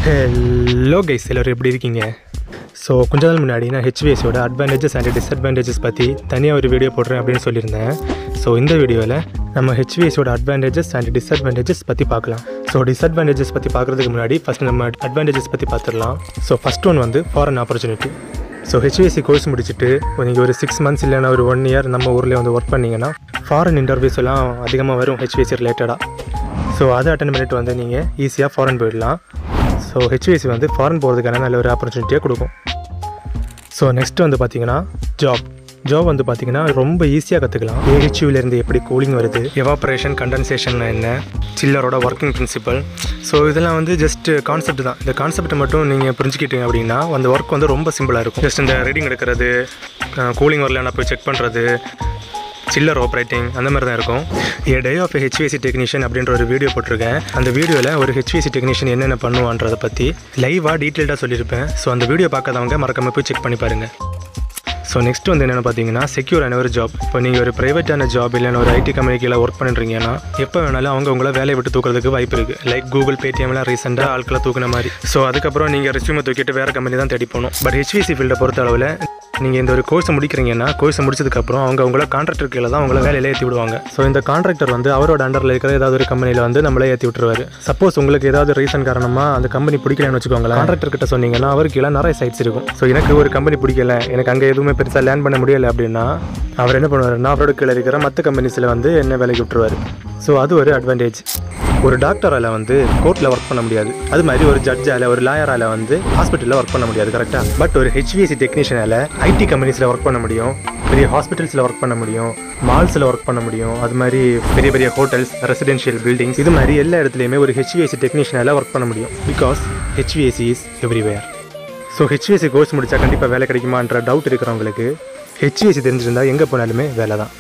Hello guys எல்லோரும் எப்படி இருக்கீங்க ஸோ கொஞ்ச நாள் முன்னாடி நான் ஹெச்விஎஸோட அட்வான்டேஜஸ் அண்ட் டிஸ்அட்வான்டேஜஸ் பற்றி தனியாக ஒரு வீடியோ போடுறேன் அப்படின்னு சொல்லியிருந்தேன் ஸோ இந்த வீடியோவில் நம்ம ஹெச்விஎஸோட அட்வான்டேஜஸ் அண்ட் டிஸ்அட்வான்டேஜஸ் பற்றி பார்க்கலாம் ஸோ டிஸ்அட்வான்டேஜஸ் பற்றி பார்க்குறதுக்கு முன்னாடி ஃபஸ்ட் நம்ம அட்வான்டேஜஸ் பற்றி பார்த்துடலாம் ஸோ ஃபஸ்ட் ஒன் வந்து foreign opportunity so HVAC course முடிச்சுட்டு நீங்கள் ஒரு சிக்ஸ் மந்த்ஸ் இல்லைன்னா ஒரு ஒன் இயர் நம்ம ஊரில் வந்து ஒர்க் பண்ணிங்கன்னா ஃபாரின் இன்டர்வியூஸ் எல்லாம் அதிகமாக வரும் ஹெச்விஎஸ்சி ரிலேட்டடாக ஸோ அதை அட்டன் பண்ணிட்டு வந்து நீங்கள் ஈஸியாக ஃபாரின் போயிடலாம் ஸோ ஹெச்விஎஸ்சி வந்து ஃபாரின் போகிறதுக்கான நல்ல ஒரு ஆப்பர்ச்சுனிட்டியாக கொடுக்கும் ஸோ நெக்ஸ்ட் வந்து பார்த்தீங்கன்னா ஜாப் ஜாப் வந்து பார்த்தீங்கன்னா ரொம்ப ஈஸியாக கற்றுக்கலாம் ஏஹெச்யூலேருந்து எப்படி கூலிங் வருது எவாப்ரேஷன் கண்டென்சேஷன் என்ன சில்லரோட ஒர்க்கிங் பிரின்சிபல் ஸோ இதெல்லாம் வந்து ஜஸ்ட் கான்செப்ட் தான் இந்த கான்செப்ட்டை மட்டும் நீங்கள் புரிஞ்சுக்கிட்டீங்க அப்படின்னா அந்த ஒர்க் வந்து ரொம்ப சிம்பிளாக இருக்கும் ஜஸ்ட் இந்த ரீடிங் எடுக்கிறது கூலிங் வரலன்னா போய் செக் பண்ணுறது சில்லர் ஆப்ரேட்டிங் அந்த மாதிரி தான் இருக்கும் a day of HVAC technician அப்படின்ற ஒரு வீடியோ போட்டிருக்கேன் அந்த வீடியோவில் ஒரு ஹெச்விஎஸ்சி டெக்னீஷியன் என்னென்ன பண்ணுவான்றதை பற்றி லைவாக டீட்டெயில்டாக சொல்லியிருப்பேன் ஸோ அந்த வீடியோ பார்க்காதவங்க மறக்காம போய் செக் பண்ணி பாருங்கள் ஸோ நெக்ஸ்ட் வந்து என்னென்னு பார்த்தீங்கன்னா செக்யூரான ஒரு ஜாப் இப்போ நீங்கள் ஒரு ப்ரைவேட்டான ஜாப் இல்லைன்னா ஒரு ஐடி கம்பெனிக்கில் ஒர்க் பண்ணுறீங்கன்னா எப்போ வேணாலும் அவங்க உங்களை வேலையை விட்டு தூக்குறதுக்கு வாய்ப்பு இருக்குது லைக் கூகுள் பேடிஎம்லாம் ரீசெண்டாக ஆட்களை தூக்குன மாதிரி ஸோ அதுக்கப்புறம் நீங்கள் ரெஸ்யூமை தூக்கிட்டு வேறு கம்பெனி தான் தேடி போகணும் பட் ஹெச்விசி ஃபீல்டை பொறுத்த அளவில் நீங்கள் இந்த ஒரு கோர்ஸை முடிக்கிறீங்கன்னா கோர்ஸை முடிச்சதுக்கப்புறம் அவங்க உங்களை கான்ட்ராக்டர் கீழே தான் உங்களை வேலையில ஏற்றி விடுவாங்க ஸோ இந்த கான்ட்ராக்டர் வந்து அவரோட அண்டரில் இருக்கிற ஏதாவது ஒரு கம்பெனியில் வந்து நம்மளே ஏற்றி விட்டுருவாரு சப்போஸ் உங்களுக்கு ஏதாவது ரீசன் காரணமாக அந்த கம்பெனி பிடிக்கலன்னு வச்சுக்கோங்களேன் கான்ட்ராக்டர் கிட்ட சொன்னீங்கன்னா அவருக்கு கீழே நிறைய சைட்ஸ் இருக்கும் ஸோ எனக்கு ஒரு கம்பெனி பிடிக்கல எனக்கு அங்கே எதுவுமே பெருசாக லேர்ன் பண்ண முடியலை அப்படின்னா அவர் என்ன பண்ணுவாருன்னா அவரோட கீழே இருக்கிற மற்ற கம்பெனிஸில் வந்து என்ன வேலைக்கு விட்டுருவாரு ஸோ அது ஒரு அட்வான்டேஜ் ஒரு டாக்டரால் வந்து கோர்ட்டில் ஒர்க் பண்ண முடியாது அது மாதிரி ஒரு ஜட்ஜால் ஒரு லாயரால் வந்து ஹாஸ்பிட்டலில் ஒர்க் பண்ண முடியாது கரெக்டாக பட் ஒரு ஹெச்விஎஸ்சி டெக்னீஷியனால் ஐடி கம்பெனிஸில் ஒர்க் பண்ண முடியும் பெரிய ஹாஸ்பிட்டல்ஸில் ஒர்க் பண்ண முடியும் மால்ஸில் ஒர்க் பண்ண முடியும் அது மாதிரி பெரிய பெரிய ஹோட்டல்ஸ் ரெசிடென்ஷியல் பில்டிங்ஸ் இது மாதிரி எல்லா இடத்துலையுமே ஒரு ஹெச்விஎஸ்சி டெக்னீஷியனால் ஒர்க் பண்ண முடியும் because HVAC is everywhere so HVAC course முடித்தா கண்டிப்பாக வேலை கிடைக்குமான்ற டவுட் இருக்கிறவங்களுக்கு ஹெச்விஎஸ்சி தெரிஞ்சிருந்தா எங்கே போனாலுமே வேலை தான்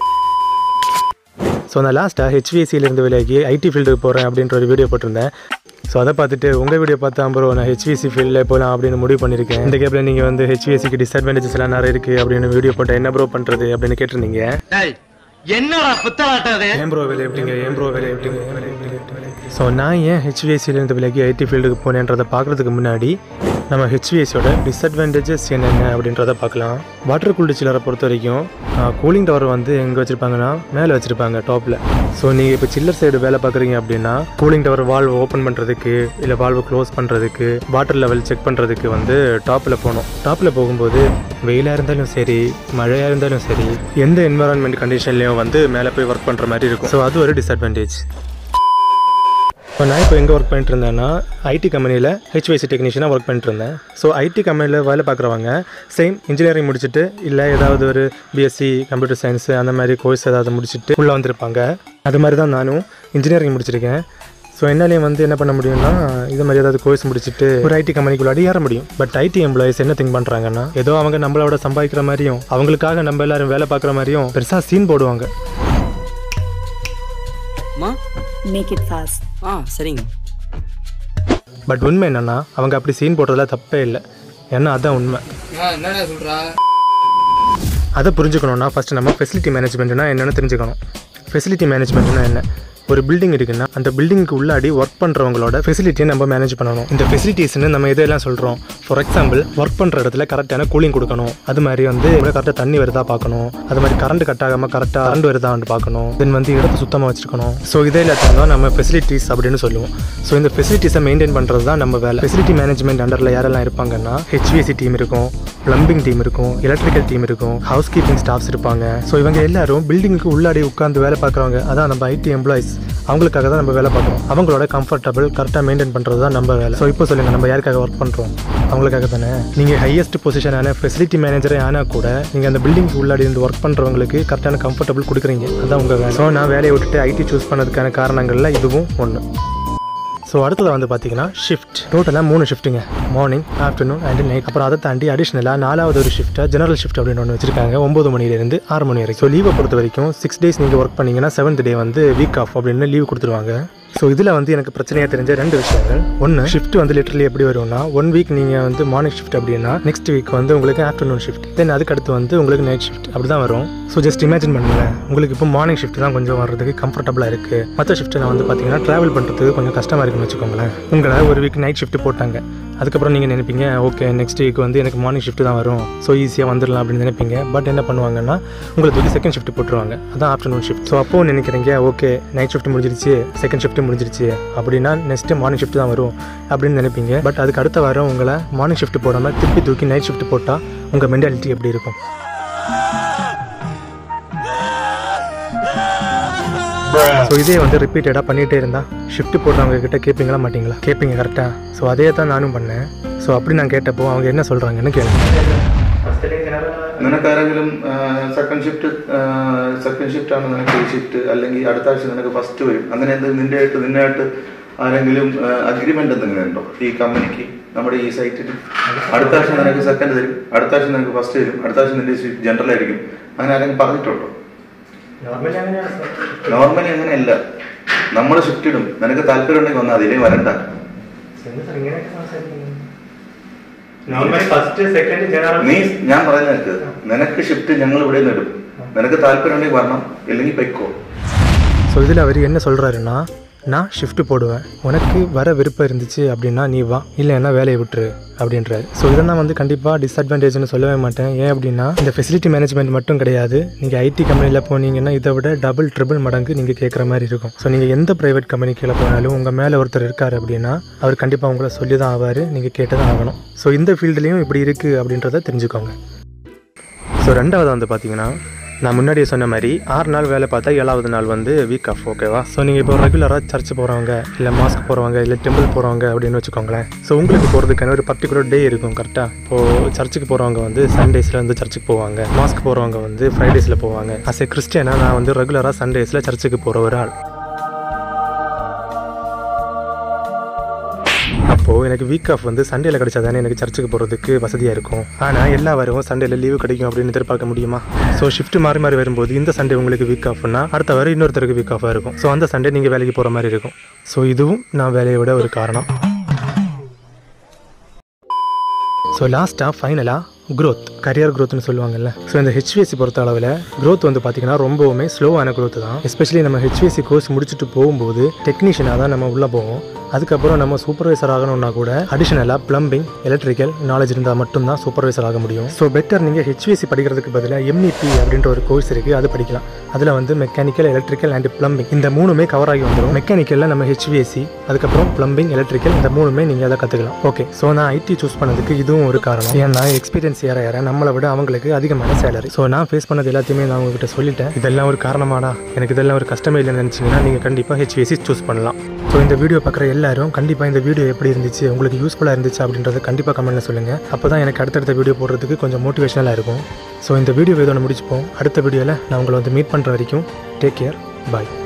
ஸோ நான் லாஸ்ட்டாக ஹெச்விஎஸ்சியிலேருந்து விலகி ஐடி ஃபீல்டுக்கு போகிறேன் அப்படின்ற ஒரு வீடியோ போட்டிருந்தேன் ஸோ அதை பார்த்துட்டு உங்கள் வீடியோ பார்த்தா ப்ரோ நான் ஹெச்விஎஸ்சி ஃபீல்டில் போகலாம் அப்படின்னு முடிவு பண்ணியிருக்கேன் இந்த கேப்பில் நீங்கள் வந்து ஹெச்விஎஸ்சிக்கு டிஸ்அட்வான்டேஜஸ் எல்லாம் நிறைய இருக்குது அப்படின்னு வீடியோ போட்டால் என்ன ப்ரோ பண்ணுறது அப்படின்னு கேட்டிருந்தீங்க டேய் என்னடா புத்தலாட்டம் அது ஏன் ப்ரோ வேலை எப்படிங்க ஏன் ப்ரோ வேலை எப்படிங்க ஸோ நான் ஏன் ஹெச்விஎஸ்சிலேருந்து விலகி ஐடி ஃபீல்டுக்கு போனேன்றதை பார்க்குறதுக்கு முன்னாடி நம்ம ஹெச்விஎஸோட டிஸ்அட்வான்டேஜஸ் என்னென்ன அப்படின்றத பார்க்கலாம் வாட்டர் கூல்டு சில்லரை பொறுத்த வரைக்கும் கூலிங் டவர் வந்து எங்கே வச்சுருப்பாங்கன்னா மேலே வச்சுருப்பாங்க டாப்பில் ஸோ நீங்கள் இப்போ சில்லர் சைடு வேலை பார்க்குறீங்க அப்படின்னா கூலிங் டவர் வால்வ் ஓப்பன் பண்ணுறதுக்கு இல்லை வால்வு க்ளோஸ் பண்ணுறதுக்கு வாட்டர் லெவல் செக் பண்ணுறதுக்கு வந்து டாப்பில் போகணும் டாப்பில் போகும்போது வெயிலாக இருந்தாலும் சரி மழையாக இருந்தாலும் சரி எந்த என்வரான்மெண்ட் கண்டிஷன்லேயும் வந்து மேலே போய் ஒர்க் பண்ணுற மாதிரி இருக்கும் ஸோ அது ஒரு டிஸ்அட்வான்டேஜ் இப்போ நான் இப்போ எங்கே ஒர்க் பண்ணிட்டு இருந்தேன்னா ஐடி கம்பெனியில் ஹெச்வைசி டெக்னீஷியனாக ஒர்க் பண்ணிட்டு இருந்தேன் ஸோ ஐடி கம்பெனியில் வேலை பார்க்குறவங்க சேம் இன்ஜினியரிங் முடிச்சுட்டு இல்லை ஏதாவது ஒரு பிஎஸ்சி கம்ப்யூட்டர் சயின்ஸ் அந்த மாதிரி கோர்ஸ் ஏதாவது முடிச்சுட்டு உள்ளே வந்திருப்பாங்க அது மாதிரி தான் நானும் இன்ஜினியரிங் முடிச்சிருக்கேன் ஸோ என்னாலையும் வந்து என்ன பண்ண முடியும்னா இது மாதிரி ஏதாவது கோர்ஸ் முடிச்சுட்டு ஒரு ஐடி கம்பெனிக்குள்ளாடி ஏற முடியும் பட் ஐடி எம்ப்ளாயிஸ் என்ன திங்க் பண்ணுறாங்கன்னா ஏதோ அவங்க நம்மளோட சம்பாதிக்கிற மாதிரியும் அவங்களுக்காக நம்ம எல்லாரும் வேலை பார்க்குற மாதிரியும் பெருசாக சீன் போடுவாங்க அம்மா Make it fast. ஆ சரிங்க பட் உண்மை என்னன்னா அவங்க அப்படி சீன் போடுறதுல தப்பே இல்லை ஏன்னா அதான் உண்மை என்னடா சொல்றா அதை புரிஞ்சுக்கணும்னா ஃபஸ்ட்டு நம்ம ஃபெசிலிட்டி மேனேஜ்மெண்ட்னா என்னென்னு தெரிஞ்சுக்கணும் ஃபெசிலிட்டி மேனேஜ்மெண்ட்னா என்ன ஒரு பில்டிங் இருக்குன்னா அந்த பில்டிங்க்கு உள்ளாடி ஒர்க் பண்ணுறவங்களோட ஃபெசிலிட்டியை நம்ம மேனேஜ் பண்ணணும் இந்த ஃபெசிலிட்டிஸ்னு நம்ம இதெல்லாம் சொல்கிறோம் ஃபார் எக்ஸாம்பிள் ஒர்க் பண்ணுற இடத்துல கரெக்டான கூலிங் கொடுக்கணும் அது மாதிரி வந்து கரெக்டாக தண்ணி வருதா பார்க்கணும் அது மாதிரி கரண்ட் கட் ஆகாமல் கரெக்டாக கரண்ட் வருதான்னு பார்க்கணும் தென் வந்து இடத்த சுத்தமாக வச்சுக்கணும் ஸோ இதே எல்லாத்தையும் தான் நம்ம ஃபெசிலிட்டிஸ் அப்படின்னு சொல்லுவோம் ஸோ இந்த ஃபெசிலிட்டிஸை மெயின்டைன் பண்ணுறது தான் நம்ம வேலை ஃபெசிலிட்டி மேனேஜ்மெண்ட் அண்டரில் யாரெல்லாம் இருப்பாங்கன்னா ஹெச்விஎஸ்சி டீம் இருக்கும் ப்ளம்பிங் டீம் இருக்கும் எலக்ட்ரிக்கல் டீம் இருக்கும் ஹவுஸ் கீப்பிங் ஸ்டாஃப்ஸ் இருப்பாங்க ஸோ இவங்க எல்லாரும் பில்டிங்க்கு உள்ளாடி உட்காந்து வேலை பார்க்குறவங்க அதான் நம்ம ஐடி எம்ப்ளாயிஸ் அவங்களுக்காக தான் நம்ம வேலை பார்க்குறோம் அவங்களோட கம்ஃபர்டபுள் கரெக்டாக மெயின்டைன் பண்ணுறது தான் நம்ம வேலை ஸோ இப்போ சொல்லுங்கள் நம்ம யாருக்காக ஒர்க் பண்ணுறோம் அவங்களுக்காக தானே நீங்கள் ஹையஸ்ட் பொசிஷனான ஃபெசிலிட்டி மேனேஜரே ஆனால் கூட நீங்கள் அந்த பில்டிங்க்கு உள்ளாடி இருந்து ஒர்க் பண்ணுறவங்களுக்கு கரெக்டான கம்ஃபர்டபுள் கொடுக்குறீங்க அதான் உங்கள் வேலை ஸோ நான் வேலையை விட்டுட்டு ஐடி சூஸ் பண்ணதுக்கான காரணங்கள்ல இதுவும் ஒன்று ஸோ அடுத்தது வந்து பார்த்தீங்கன்னா ஷிஃப்ட் டோட்டலாக மூணு ஷிஃப்ட்டுங்க மார்னிங் ஆஃப்டர்நூன் அண்ட் நைட் அப்புறம் அதை தாண்டி அடிஷ்னலாக நாலாவது ஒரு ஷிஃப்ட்டாக ஜெனரல் ஷிஃப்ட் அப்படின்னு ஒன்று வச்சிருக்காங்க ஒம்பது மணிலேருந்து ஆறு மணி வரைக்கும் ஸோ லீவை பொறுத்த வரைக்கும் சிக்ஸ் டேஸ் நீங்கள் ஒர்க் பண்ணீங்கன்னா செவன்த் டே வந்து வீக் ஆஃப் அப்படின்னு லீவ் கொடுத்துருவாங்க ஸோ இதில் வந்து எனக்கு பிரச்சனையாக தெரிஞ்ச ரெண்டு விஷயங்கள் ஒன்று ஷிஃப்ட் வந்து லிட்டரலி எப்படி வரும்னா ஒன் வீக் நீங்கள் வந்து மார்னிங் ஷிஃப்ட் அப்படின்னா நெக்ஸ்ட் வீக் வந்து உங்களுக்கு ஆஃப்டர்நூன் ஷிஃப்ட் தென் அதுக்கு அடுத்து வந்து உங்களுக்கு நைட் ஷிஃப்ட் அப்படி தான் வரும் ஸோ ஜஸ்ட் இமேஜின் பண்ணுங்களேன் உங்களுக்கு இப்போ மார்னிங் ஷிஃப்ட் தான் கொஞ்சம் வர்றதுக்கு கம்ஃபர்டபுளாக இருக்குது மற்ற ஷிஃப்ட்டில் வந்து பார்த்தீங்கன்னா ட்ராவல் பண்ணுறதுக்கு கொஞ்சம் கஷ்டமாக இருக்குன்னு வச்சுக்கோங்களேன் உங்களை ஒரு வீக் நைட் ஷிஃப்ட் போட்டாங்க அதுக்கப்புறம் நீங்கள் நினைப்பீங்க ஓகே நெக்ஸ்ட் வீக் வந்து எனக்கு மார்னிங் ஷிஃப்ட் தான் வரும் ஸோ ஈஸியாக வந்துடலாம் அப்படின்னு நினைப்பீங்க பட் என்ன பண்ணுவாங்கன்னா உங்களுக்கு வந்து செகண்ட் ஷிஃப்ட் போட்டுருவாங்க அதான் ஆஃப்டர்நூன் ஷிஃப்ட் ஸோ அப்போது நினைக்கிறீங்க ஓகே நைட் ஷிஃப்ட் முடிஞ்சிருச்சு செகண்ட் ஷிஃப்ட் முடிஞ்சிருச்சு அப்படின்னா நெக்ஸ்ட்டு மார்னிங் ஷிஃப்ட் தான் வரும் அப்படின்னு நினைப்பீங்க பட் அதுக்கு அடுத்த வாரம் உங்களை மார்னிங் ஷிஃப்ட் போடாமல் திருப்பி தூக்கி நைட் ஷிஃப்ட் போட்டால் உங்கள் மென்டாலிட்டி எப்படி இருக்கும் ஸோ இதே வந்து ரிப்பீட்டடாக பண்ணிகிட்டே இருந்தால் ஷிஃப்ட் போடுறவங்க கிட்ட கேட்பீங்களா மாட்டீங்களா கேட்பீங்க கரெக்டாக ஸோ அதே தான் நானும் பண்ணேன் ஸோ அப்படி நான் கேட்டப்போ அவங்க என்ன சொல்கிறாங்கன்னு கேளுங்க നിനക്കാരെങ്കിലും സെക്കൻഡ് ഷിഫ്റ്റ് സെക്കൻഡ് ഷിഫ്റ്റ് ആണ് നിനക്ക് ഈ ഷിഫ്റ്റ് അല്ലെങ്കിൽ അടുത്ത ആഴ്ച നിനക്ക് ഫസ്റ്റ് വരും അങ്ങനെ എന്ത് നിന്റെ ആയിട്ട് നിന്നായിട്ട് ആരെങ്കിലും അഗ്രിമെന്റ് എന്തെങ്കിലും ഉണ്ടോ ഈ കമ്പനിക്ക് നമ്മുടെ ഈ സൈറ്റിൽ അടുത്ത ആഴ്ച നിനക്ക് സെക്കൻഡ് തരും അടുത്ത ആഴ്ച നിനക്ക് ഫസ്റ്റ് തരും അടുത്ത ആഴ്ച നിന്റെ ഷിഫ്റ്റ് ജനറൽ ആയിരിക്കും അങ്ങനെ ആരെങ്കിലും പറഞ്ഞിട്ടുണ്ടോ നോർമലി അങ്ങനെയല്ല നമ്മൾ ഷിഫ്റ്റ് ഇടും നിനക്ക് താല്പര്യം ഉണ്ടെങ്കിൽ വന്നാൽ അതിലേ വരണ്ട നോർമലി ഫസ്റ്റ് സെക്കൻഡ് ജനറൽ നീ ഞാൻ പറയുന്ന നിനക്ക് നിനക്ക് ഷിഫ്റ്റ് ഞങ്ങൾ ഇവിടെ നിന്ന് ഇടും നിനക്ക് താല്പര്യം ഉണ്ടെങ്കിൽ വരണം ഇല്ലെങ്കിൽ പൊയ്ക്കോ ஸோ இதில் அவர் என்ன சொல்கிறாருன்னா நான் ஷிஃப்ட் போடுவேன் உனக்கு வர விருப்பம் இருந்துச்சு அப்படின்னா நீ வா இல்லைன்னா வேலையை விட்டுரு அப்படின்றாரு ஸோ இதை நான் வந்து கண்டிப்பாக டிஸ்அட்வான்டேஜ்னு சொல்லவே மாட்டேன் ஏன் அப்படின்னா இந்த ஃபெசிலிட்டி மேனேஜ்மெண்ட் மட்டும் கிடையாது நீங்கள் ஐடி கம்பெனியில் போனீங்கன்னா இதை விட டபுள் ட்ரிபிள் மடங்கு நீங்கள் கேட்குற மாதிரி இருக்கும் ஸோ நீங்கள் எந்த ப்ரைவேட் கம்பெனிக்குள்ள போனாலும் உங்கள் மேலே ஒருத்தர் இருக்கார் அப்படின்னா அவர் கண்டிப்பாக உங்களை சொல்லி தான் ஆவார் நீங்கள் கேட்டு தான் ஆகணும் ஸோ இந்த ஃபீல்டுலேயும் இப்படி இருக்குது அப்படின்றத தெரிஞ்சுக்கோங்க ஸோ ரெண்டாவது வந்து பார்த்தீங்கன்னா நான் முன்னாடியே சொன்ன மாதிரி ஆறு நாள் வேலை பார்த்தா ஏழாவது நாள் வந்து வீக் ஆஃப் ஓகேவா ஸோ நீங்கள் இப்போ ரெகுலராக சர்ச் போகிறவங்க இல்லை மாஸ்க் போகிறவங்க இல்லை டெம்பிள் போகிறவங்க அப்படின்னு வச்சுக்கோங்களேன் ஸோ உங்களுக்கு போகிறதுக்கான ஒரு பர்டிகுலர் டே இருக்கும் கரெக்டாக இப்போது சர்ச்சுக்கு போகிறவங்க வந்து சண்டேஸில் வந்து சர்ச்சுக்கு போவாங்க மாஸ்க் போகிறவங்க வந்து ஃப்ரைடேஸில் போவாங்க அஸ் ஏ கிறிஸ்டியனாக நான் வந்து ரெகுலராக சண்டேஸில் சர்ச்சுக்கு போகிற ஒரு ஆள் அப்போது எனக்கு வீக் ஆஃப் வந்து சண்டேல கிடைச்சா தானே எனக்கு சர்ச்சுக்கு போகிறதுக்கு வசதியாக இருக்கும் ஆனால் எல்லா வாரமும் சண்டேல லீவு கிடைக்கும் அப்படின்னு எதிர்பார்க்க முடியுமா ஸோ ஷிஃப்ட் மாறி மாறி வரும்போது இந்த சண்டே உங்களுக்கு வீக் ஆஃப்னா அடுத்த வாரம் இன்னொருத்தருக்கு வீக் ஆஃபாக இருக்கும் ஸோ அந்த சண்டே நீங்கள் வேலைக்கு போகிற மாதிரி இருக்கும் ஸோ இதுவும் நான் வேலையை விட ஒரு காரணம் ஸோ லாஸ்ட்டாக ஃபைனலாக growth கரியர் growthனு சொல்லுவாங்கல்ல ஸோ இந்த ஹெச்விஎஸ்சி பொறுத்த அளவில் growth வந்து பார்த்தீங்கன்னா ரொம்பவுமே ஸ்லோவான growth தான் எஸ்பெஷலி நம்ம ஹெச்விஎஸ்சி கோர்ஸ் முடிச்சுட்டு போகும்போது டெக்னீஷியனாக தான் நம்ம உள்ளே போவோம் அதுக்கப்புறம் நம்ம சூப்பர்வைசர் ஆகணும்னா கூட அடிஷனலாக ப்ளம்பிங் எலக்ட்ரிக்கல் நாலேஜ் இருந்தால் மட்டும்தான் சூப்பர்வைசர் ஆக முடியும் ஸோ பெட்டர் நீங்கள் ஹெச்விஎஸ்சி படிக்கிறதுக்கு பதிலாக எம்இபி அப்படின்ற ஒரு கோர்ஸ் இருக்குது அது படிக்கலாம் அதில் வந்து மெக்கானிக்கல் எலக்ட்ரிக்கல் அண்ட் ப்ளம்பிங் இந்த மூணுமே கவர் ஆகி வந்துடும் மெக்கானிக்கலில் நம்ம ஹெச்விஎஸ்சி அதுக்கப்புறம் ப்ளம்பிங் எலக்ட்ரிக்கல் இந்த மூணுமே நீங்கள் அதை கற்றுக்கலாம் ஓகே ஸோ நான் ஐடி சூஸ் பண்ணதுக்கு இதுவும் ஒரு காரணம் ஏன்னா எக்ஸ்பீரியன்ஸ் ஏற ஏற நம்மளை விட அவங்களுக்கு அதிகமான சேலரி ஸோ நான் ஃபேஸ் பண்ணது எல்லாத்தையுமே நான் உங்ககிட்ட சொல்லிட்டேன் இதெல்லாம் ஒரு காரணமாடா எனக்கு இதெல்லாம் ஒரு கஷ்டமே இல்லைன்னு நினச்சிங்கன்னா நீங்கள் கண்டிப்பாக ஹெச்விஎஸ்சி சூஸ் பண்ணலாம் ஸோ இந்த வீடியோ பார்க்குற எல்லாரும் கண்டிப்பாக இந்த வீடியோ எப்படி இருந்துச்சு உங்களுக்கு யூஸ்ஃபுல்லாக இருந்துச்சு அப்படின்றத கண்டிப்பாக கமெண்ட்டில் சொல்லுங்கள் அப்போ தான் எனக்கு அடுத்தடுத்த வீடியோ போடுறதுக்கு கொஞ்சம் மோட்டிவேஷனலாக இருக்கும் ஸோ இந்த வீடியோ இதோட முடிச்சுப்போம் அடுத்த வீடியோவில் நான் உங்களை வந்து மீட் பண்ணுற வரைக்கும் டேக் கேர் பாய்